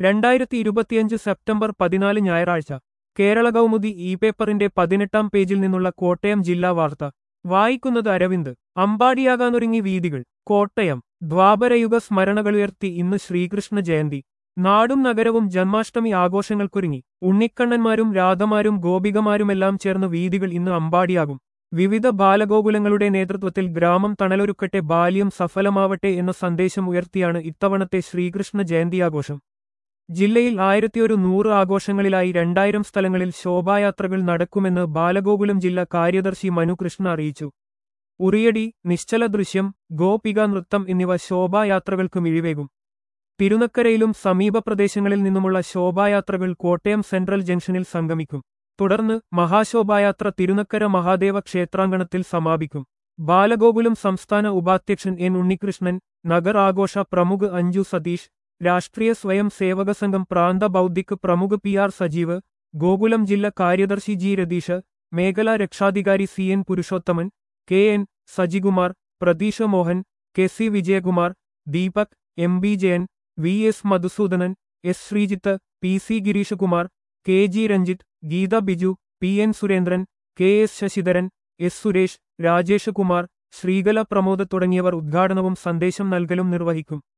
രണ്ടായിരത്തി ഇരുപത്തിയഞ്ച് സെപ്റ്റംബർ പതിനാല് ഞായറാഴ്ച കേരള കൗമുദി ഇ പേപ്പറിന്റെ പതിനെട്ടാം പേജിൽ നിന്നുള്ള കോട്ടയം ജില്ലാ വാർത്ത വായിക്കുന്നത് അരവിന്ദ് അമ്പാടിയാകാനൊരുങ്ങി വീതികൾ കോട്ടയം ദ്വാപരയുഗ സ്മരണകളുയർത്തി ഇന്ന് ശ്രീകൃഷ്ണ ജയന്തി നാടും നഗരവും ജന്മാഷ്ടമി ആഘോഷങ്ങൾക്കൊരുങ്ങി ഉണ്ണിക്കണ്ണന്മാരും രാധമാരും ഗോപികമാരുമെല്ലാം ചേർന്ന് വീതികൾ ഇന്ന് അമ്പാടിയാകും വിവിധ ബാലഗോകുലങ്ങളുടെ നേതൃത്വത്തിൽ ഗ്രാമം തണലൊരുക്കട്ടെ ബാല്യം സഫലമാവട്ടെ എന്ന സന്ദേശം ഉയർത്തിയാണ് ഇത്തവണത്തെ ശ്രീകൃഷ്ണ ജയന്തിയാഘോഷം ജില്ലയിൽ ആയിരത്തിയൊരു നൂറ് ആഘോഷങ്ങളിലായി രണ്ടായിരം സ്ഥലങ്ങളിൽ ശോഭായാത്രകൾ നടക്കുമെന്ന് ബാലഗോകുലം ജില്ലാ കാര്യദർശി മനുകൃഷ്ണ അറിയിച്ചു ഉറിയടി നിശ്ചല ദൃശ്യം ഗോപിക നൃത്തം എന്നിവ ശോഭായാത്രകൾക്ക് മിഴിവേകും തിരുനക്കരയിലും സമീപ പ്രദേശങ്ങളിൽ നിന്നുമുള്ള ശോഭായാത്രകൾ കോട്ടയം സെൻട്രൽ ജംഗ്ഷനിൽ സംഗമിക്കും തുടർന്ന് മഹാശോഭായാത്ര തിരുനക്കര മഹാദേവ ക്ഷേത്രാങ്കണത്തിൽ സമാപിക്കും ബാലഗോകുലം സംസ്ഥാന ഉപാധ്യക്ഷൻ എൻ ഉണ്ണികൃഷ്ണൻ നഗർ ആഘോഷ പ്രമുഖ് അഞ്ജു സതീഷ് രാഷ്ട്രീയ സ്വയം സേവക സംഘം പ്രാന്ത ബൗദ്ധിക് പ്രമുഖ് പി ആർ സജീവ് ഗോകുലം ജില്ലാ കാര്യദർശി ജി രതീഷ് മേഖലാ രക്ഷാധികാരി C N Purushothaman K N Sajikumar Pratheesha Mohan K C Vijayakumar Deepak M B Jayan V S Madhusoodanan S Sreejith P C Gireeshakumar K G Ranjith Geetha Biju P N Surendran K S Sasidharan S Suresh Rajesh Kumar Sreekala Pramod തുടങ്ങിയവർ ഉദ്ഘാടനവും സന്ദേശം നൽകലും നിർവഹിക്കും